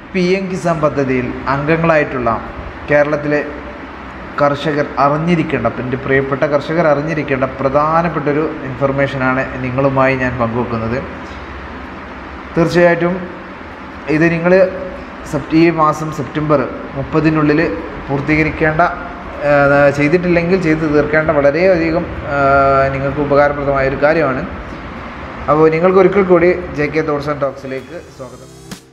P M Kisan പദ്ധതിയിൽ അംഗങ്ങളായിട്ടുള്ള കേരളത്തിലെ കർഷകർ അറിഞ്ഞിരിക്കേണ്ട എൻ്റെ പ്രിയപ്പെട്ട കർഷകർ അറിഞ്ഞിരിക്കേണ്ട പ്രധാനപ്പെട്ടൊരു ഇൻഫർമേഷനാണ് നിങ്ങളുമായി ഞാൻ പങ്കുവെക്കുന്നത് തീർച്ചയായിട്ടും ഇത് നിങ്ങൾ സെപ്റ്റ് ഈ മാസം സെപ്റ്റംബർ മുപ്പതിനുള്ളിൽ പൂർത്തീകരിക്കേണ്ട ആ, ചെയ്തിട്ടില്ലെങ്കിൽ ചെയ്തു തീർക്കേണ്ട വളരെയധികം ആ, നിങ്ങൾക്ക് ഉപകാരപ്രദമായ ഒരു കാര്യമാണ് അപ്പോൾ നിങ്ങൾക്ക് ഒരിക്കൽ കൂടി ജെ കെ തോട്സ് ആൻഡ് ടോക്സിലേക്ക് സ്വാഗതം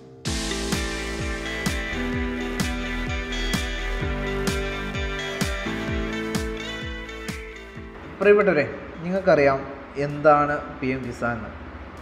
പ്രിയപ്പെട്ടവരെ നിങ്ങൾക്കറിയാം എന്താണ് പി എം കിസാൻ എന്ന്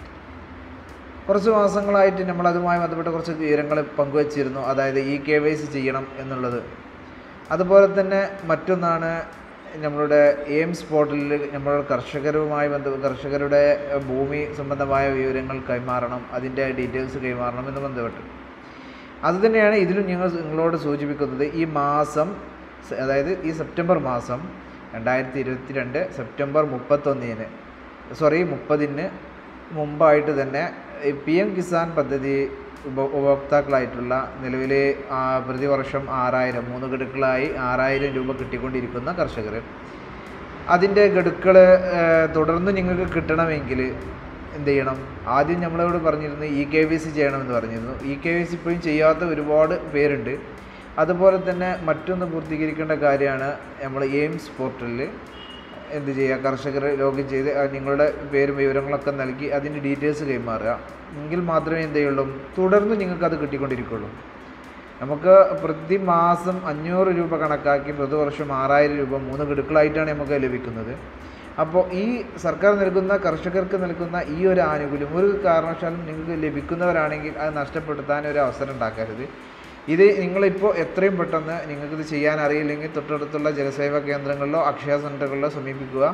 കുറച്ച് മാസങ്ങളായിട്ട് നമ്മൾ അതുമായി ബന്ധപ്പെട്ട കുറച്ച് വിവരങ്ങൾ പങ്കുവച്ചിരുന്നു അതായത് ഇ കെ വൈ സി ചെയ്യണം എന്നുള്ളത് അതുപോലെ തന്നെ മറ്റൊന്നാണ് നമ്മളുടെ എയിംസ് പോർട്ടലിൽ നമ്മൾ കർഷകരുമായി ബന്ധ കർഷകരുടെ ഭൂമി സംബന്ധമായ വിവരങ്ങൾ കൈമാറണം അതിൻ്റെ ഡീറ്റെയിൽസ് കൈമാറണം എന്ന് ബന്ധപ്പെട്ട് അതുതന്നെയാണ് ഇതിലും ഞങ്ങൾ നിങ്ങളോട് സൂചിപ്പിക്കുന്നത് ഈ മാസം സ- അതായത് ഈ സെപ്റ്റംബർ മാസം രണ്ടായിരത്തി ഇരുപത്തി രണ്ട് സെപ്റ്റംബർ മുപ്പത്തൊന്നിന് സോറി മുപ്പതിന് മുമ്പായിട്ട് തന്നെ പി എം കിസാൻ പദ്ധതി ഉപ ഉപഭോക്താക്കളായിട്ടുള്ള നിലവിൽ പ്രതിവർഷം ആറായിരം മൂന്ന് ഗഡുക്കളായി ആറായിരം രൂപ കിട്ടിക്കൊണ്ടിരിക്കുന്ന കർഷകർ അതിൻ്റെ ഗഡുക്കൾ തുടർന്ന് നിങ്ങൾക്ക് കിട്ടണമെങ്കിൽ എന്ത് ചെയ്യണം ആദ്യം നമ്മളോട് പറഞ്ഞിരുന്നു ഇ കെ വി സി ചെയ്യണമെന്ന് പറഞ്ഞിരുന്നു ഇ കെ വി സി ഇപ്പോഴും ചെയ്യാത്ത ഒരുപാട് പേരുണ്ട് അതുപോലെ തന്നെ മറ്റൊന്ന് പൂർത്തീകരിക്കേണ്ട കാര്യമാണ് നമ്മൾ എയിംസ് പോർട്ടലിൽ എന്ത് ചെയ്യുക കർഷകർ ലോഗിൻ ചെയ്ത് ആ നിങ്ങളുടെ പേരും വിവരങ്ങളൊക്കെ നൽകി അതിൻ്റെ ഡീറ്റെയിൽസ് കൈമാറുക എങ്കിൽ മാത്രമേ എന്ത് ചെയ്യുള്ളൂ തുടർന്ന് നിങ്ങൾക്ക് അത് കിട്ടിക്കൊണ്ടിരിക്കുള്ളൂ നമുക്ക് പ്രതിമാസം അഞ്ഞൂറ് രൂപ കണക്കാക്കി പ്രതിവർഷം ആറായിരം രൂപ മൂന്ന് ഗഡുക്കളായിട്ടാണ് നമുക്ക് ലഭിക്കുന്നത് അപ്പോൾ ഈ സർക്കാർ നൽകുന്ന കർഷകർക്ക് നൽകുന്ന ഈ ഒരു ആനുകൂല്യം ഒരു കാരണവശാലും നിങ്ങൾക്ക് ലഭിക്കുന്നവരാണെങ്കിൽ അത് നഷ്ടപ്പെടുത്താൻ ഒരു അവസരം ഉണ്ടാക്കരുത് ഇത് നിങ്ങളിപ്പോൾ എത്രയും പെട്ടെന്ന് നിങ്ങൾക്കിത് ചെയ്യാൻ അറിയില്ലെങ്കിൽ തൊട്ടടുത്തുള്ള ജലസേവാ കേന്ദ്രങ്ങളിലോ അക്ഷയ സെൻ്ററുകളിലോ സമീപിക്കുക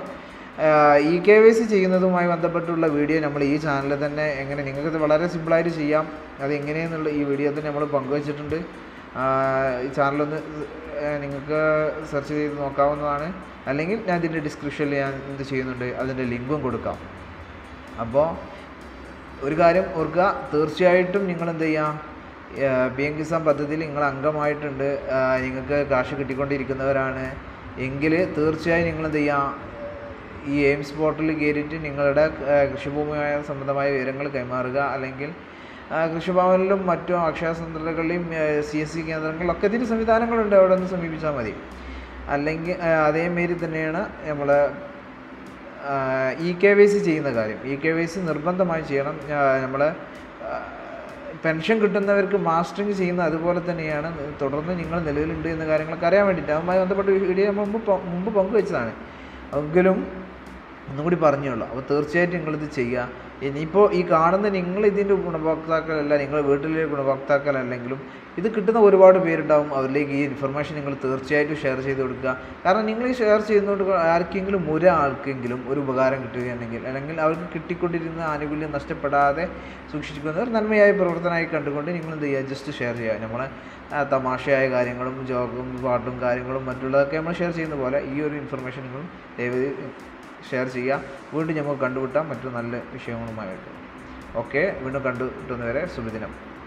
ഇ കെ വൈ സി ചെയ്യുന്നതുമായി ബന്ധപ്പെട്ടുള്ള വീഡിയോ നമ്മൾ ഈ ചാനലിൽ തന്നെ എങ്ങനെ നിങ്ങൾക്കിത് വളരെ സിമ്പിളായിട്ട് ചെയ്യാം അത് എങ്ങനെയെന്നുള്ള ഈ വീഡിയോ തന്നെ നമ്മൾ പങ്കുവച്ചിട്ടുണ്ട് ആ, ഈ ചാനലൊന്ന് ഏഹ്, നിങ്ങൾക്ക് സെർച്ച് ചെയ്ത് നോക്കാവുന്നതാണ് അല്ലെങ്കിൽ ഞാൻ ഇതിൻ്റെ ഡിസ്ക്രിപ്ഷനിൽ ഞാൻ എന്ത് ചെയ്യുന്നുണ്ട് അതിൻ്റെ ലിങ്കും കൊടുക്കാം അപ്പോൾ ഒരു കാര്യം ഓർക്കുക തീർച്ചയായിട്ടും നിങ്ങൾ എന്ത് ചെയ്യാം പി എം കിസാൻ പദ്ധതിയിൽ നിങ്ങൾ അംഗമായിട്ടുണ്ട് ആ, നിങ്ങൾക്ക് കാശ് കിട്ടിക്കൊണ്ടിരിക്കുന്നവരാണ് എങ്കിൽ തീർച്ചയായും നിങ്ങൾ എന്ത് ചെയ്യാം ഈ എയിംസ് പോർട്ടലിൽ കയറിയിട്ട് നിങ്ങളുടെ ആ, കൃഷിഭൂമിയായ സംബന്ധമായ വിവരങ്ങൾ കൈമാറുക അല്ലെങ്കിൽ ആ, കൃഷിഭവനിലും മറ്റും അക്ഷയ സെൻ്ററുകളിലും സി എസ് സി കേന്ദ്രങ്ങളിലൊക്കെ ഇതിന് സംവിധാനങ്ങളുണ്ട് അവിടെ ഒന്ന് സമീപിച്ചാൽ മതി അല്ലെങ്കിൽ ആ, അതേമാതിരി തന്നെയാണ് നമ്മൾ ഇ കെ വൈ സി ചെയ്യുന്ന കാര്യം ഇ കെ വൈ സി നിർബന്ധമായും ചെയ്യണം നമ്മൾ പെൻഷൻ കിട്ടുന്നവർക്ക് മാസ്റ്ററിങ് ചെയ്യുന്ന അതുപോലെ തന്നെയാണ് തുടർന്ന് നിങ്ങൾ നിലവിലുണ്ട് എന്ന കാര്യങ്ങളൊക്കെ അറിയാൻ വേണ്ടിയിട്ട് അതുമായി ബന്ധപ്പെട്ട വീഡിയോ നമ്മൾ മുമ്പ് പ- മുമ്പ് പങ്കുവെച്ചതാണ് എങ്കിലും ഒന്നും കൂടി പറഞ്ഞുള്ളൂ അപ്പോൾ തീർച്ചയായിട്ടും നിങ്ങളിത് ചെയ്യുക ഇനിയിപ്പോൾ ഈ കാണുന്ന നിങ്ങൾ ഇതിൻ്റെ ഗുണഭോക്താക്കളല്ല നിങ്ങൾ വീട്ടിലെ ഗുണഭോക്താക്കളല്ലെങ്കിലും ഇത് കിട്ടുന്ന ഒരുപാട് പേരുണ്ടാവും അവരിലേക്ക് ഈ ഇൻഫർമേഷൻ നിങ്ങൾ തീർച്ചയായിട്ടും ഷെയർ ചെയ്ത് കൊടുക്കുക കാരണം നിങ്ങൾ ഈ ഷെയർ ചെയ്യുന്നതുകൊണ്ട് ആർക്കെങ്കിലും ഒരാൾക്കെങ്കിലും ഒരു ഉപകാരം കിട്ടുകയാണെങ്കിൽ അല്ലെങ്കിൽ അവർക്ക് കിട്ടിക്കൊണ്ടിരുന്ന ആനുകൂല്യം നഷ്ടപ്പെടാതെ സൂക്ഷിക്കുന്ന ഒരു നന്മയായ പ്രവർത്തനമായി കണ്ടുകൊണ്ട് നിങ്ങൾ എന്ത് ചെയ്യുക ജസ്റ്റ് ഷെയർ ചെയ്യുക നമ്മളെ ആ, തമാശയായ കാര്യങ്ങളും ജോഗും പാട്ടും കാര്യങ്ങളും മറ്റുള്ളതൊക്കെ നമ്മൾ ഷെയർ ചെയ്യുന്ന പോലെ ഈ ഒരു ഇൻഫർമേഷൻ നിങ്ങൾ ദയവ് ഷെയർ ചെയ്യുക വീണ്ടും നമുക്ക് കണ്ടുപിട്ടാം മറ്റു നല്ല വിഷയങ്ങളുമായിട്ട് ഓക്കെ വീണ്ടും കണ്ടുകിട്ടുന്നവരെ ശുഭദിനം